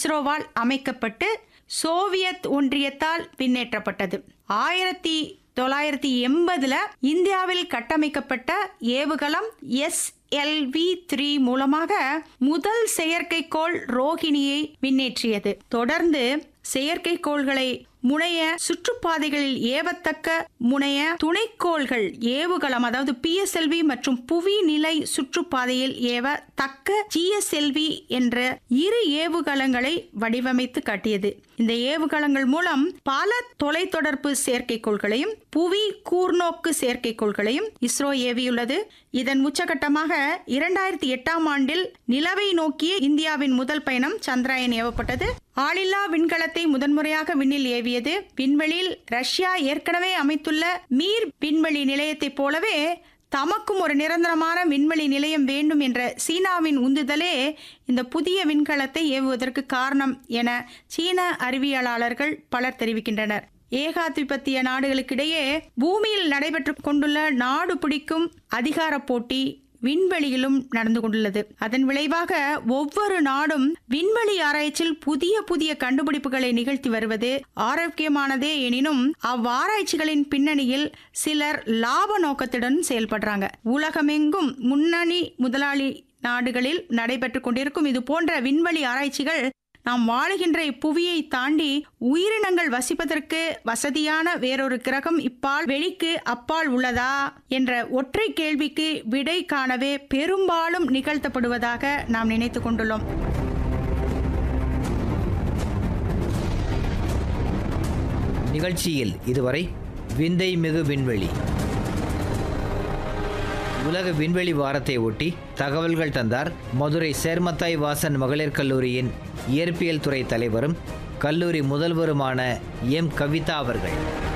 இஸ்ரோவால் அமைக்கப்பட்டு சோவியத் ஒன்றியத்தால் பின்னேற்றப்பட்டது ஆயிரத்தி தொள்ளாயிரத்தி எண்பதுல இந்தியாவில் கட்டமைக்கப்பட்ட ஏவுகலம் எஸ் எல்வி த்ரீ மூலமாக முதல் செயற்கைக்கோள் ரோஹிணியை விண்ணேற்றியது தொடர்ந்து செயற்கைக்கோள்களை முனைய சுற்றுப்பாதைகளில் ஏவத்தக்க முனைய துணைக்கோள்கள் ஏவுகலம் அதாவது பிஎஸ்எல்வி மற்றும் புவி நிலை சுற்றுப்பாதையில் ஏவ தக்க ஜிஎஸ்எல்வி என்ற இரு ஏவுகலங்களை வடிவமைத்து காட்டியது இந்த ஏவுகலங்கள் மூலம் பல தொலைத்தொடர்பு செயற்கைக்கோள்களையும் புவி கூர்நோக்கு செயற்கைக்கோள்களையும் இஸ்ரோ ஏவியுள்ளது இதன் உச்சகட்டமாக இரண்டாயிரத்தி எட்டாம் ஆண்டில் நிலவை நோக்கிய இந்தியாவின் முதல் பயணம் சந்திராயன் ஏவப்பட்டது ஆளில்லா விண்கலத்தை முதன்முறையாக விண்ணில் ஏவியது விண்வெளியில் ரஷ்யா ஏற்கனவே அமைத்துள்ள மீர் விண்வெளி நிலையத்தைப் போலவே தமக்கும் ஒரு நிரந்தரமான விண்வெளி நிலையம் வேண்டும் என்ற சீனாவின் உந்துதலே இந்த புதிய விண்கலத்தை ஏவுவதற்கு காரணம் என சீன அறிவியலாளர்கள் பலர் தெரிவிக்கின்றனர் ஏகாதிபத்திய நாடுகளுக்கிடையே பூமியில் நடைபெற்று கொண்டுள்ள நாடு பிடிக்கும் அதிகார போட்டி விண்வெளியிலும் நடந்து கொண்டுள்ளது அதன் விளைவாக ஒவ்வொரு நாடும் விண்வெளி ஆராய்ச்சியில் புதிய புதிய கண்டுபிடிப்புகளை நிகழ்த்தி வருவது ஆரோக்கியமானதே எனினும் அவ்வாராய்ச்சிகளின் பின்னணியில் சிலர் லாப நோக்கத்துடன் செயல்படுறாங்க உலகமெங்கும் முன்னணி முதலாளி நாடுகளில் நடைபெற்று கொண்டிருக்கும் இது போன்ற விண்வெளி ஆராய்ச்சிகள் நாம் வாழுகின்ற இப்புவியை தாண்டி உயிரினங்கள் வசிப்பதற்கு வசதியான வேறொரு கிரகம் இப்பால் வெளிக்கு அப்பால் உள்ளதா என்ற ஒற்றை கேள்விக்கு விடை காணவே பெரும்பாலும் நிகழ்த்தப்படுவதாக நாம் நினைத்து கொண்டுள்ளோம் நிகழ்ச்சியில் இதுவரை விந்தை மிகு விண்வெளி உலக விண்வெளி வாரத்தை ஒட்டி தகவல்கள் தந்தார் மதுரை சேர்மத்தாய் வாசன் மகளிர் கல்லூரியின் இயற்பியல் துறை தலைவரும் கல்லூரி முதல்வருமான எம் கவிதா அவர்கள்